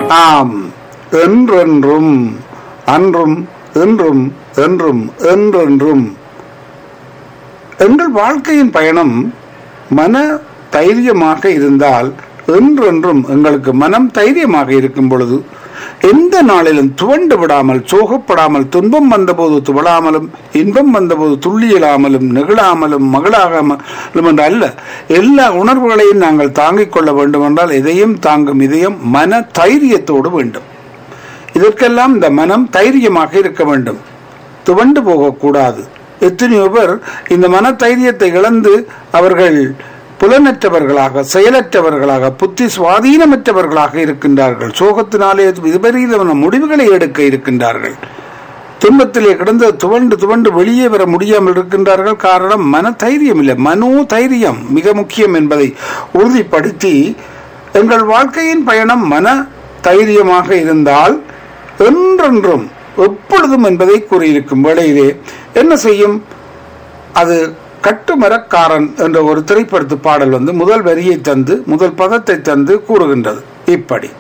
ஆம் என்றென்றும் அன்றும் இன்றும் என்றும் என்றென்றும் எங்கள் வாழ்க்கையின் பயணம் மன தைரியமாக இருந்தால் என்றென்றும் எங்களுக்கு மனம் தைரியமாக இருக்கும் பொழுது எந்த நாளிலும் துவண்டு விடாமல் சோகப்படாமல் துன்பம் வந்தபோது துவளாமலும் இன்பம் வந்தபோது துள்ளியலாமலும் நெகிழாமலும் மகிழாகாமலும் என்று அல்ல எல்லா உணர்வுகளையும் நாங்கள் தாங்கிக் கொள்ள வேண்டும் என்றால் எதையும் தாங்கும் இதயம் மன தைரியத்தோடு வேண்டும் இதற்கெல்லாம் இந்த மனம் தைரியமாக இருக்க வேண்டும் துவண்டு போகக்கூடாது எத்தனையோ பேர் இந்த மன தைரியத்தை இழந்து அவர்கள் புலனற்றவர்களாக செயலற்றவர்களாக புத்தி சுவாதீனமற்றவர்களாக இருக்கின்றார்கள் சோகத்தினாலே விபரீதமான முடிவுகளை எடுக்க இருக்கின்றார்கள் துன்பத்திலே கிடந்து துவண்டு துவண்டு வெளியே வர முடியாமல் இருக்கின்றார்கள் காரணம் மன தைரியம் இல்லை மனோ தைரியம் மிக முக்கியம் என்பதை உறுதிப்படுத்தி எங்கள் வாழ்க்கையின் பயணம் மன தைரியமாக இருந்தால் என்றென்றும் எப்பொழுதும் என்பதை கூறியிருக்கும் வேளையிலே என்ன செய்யும் அது கட்டுமரக்காரன் என்ற ஒரு திரைப்படத்து பாடல் வந்து முதல் வரியை தந்து முதல் பதத்தை தந்து கூறுகின்றது இப்படி